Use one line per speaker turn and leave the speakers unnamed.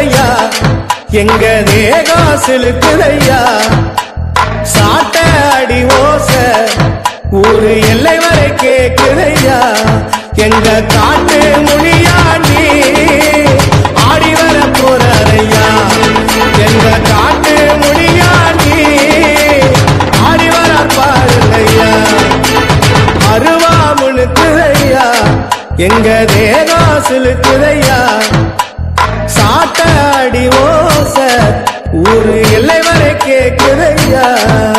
போகுதையா எங்க தேகம் சிலுக்குதையா சாட்ட அடி ஓச ஊரு எல்லை வரை கேக்குதையா எங்க காட்டு மொழியா நீ ஆடி வர போறாரையா எங்க காட்டு மொழியா நீ ஆடி வர பாருங்கய்யா அருவா முழுக்குதையா எங்க தேகம் சிலுக்குதையா சாட்ட அடி ஓச ஊரு எல்லை வரை கேக்குதையா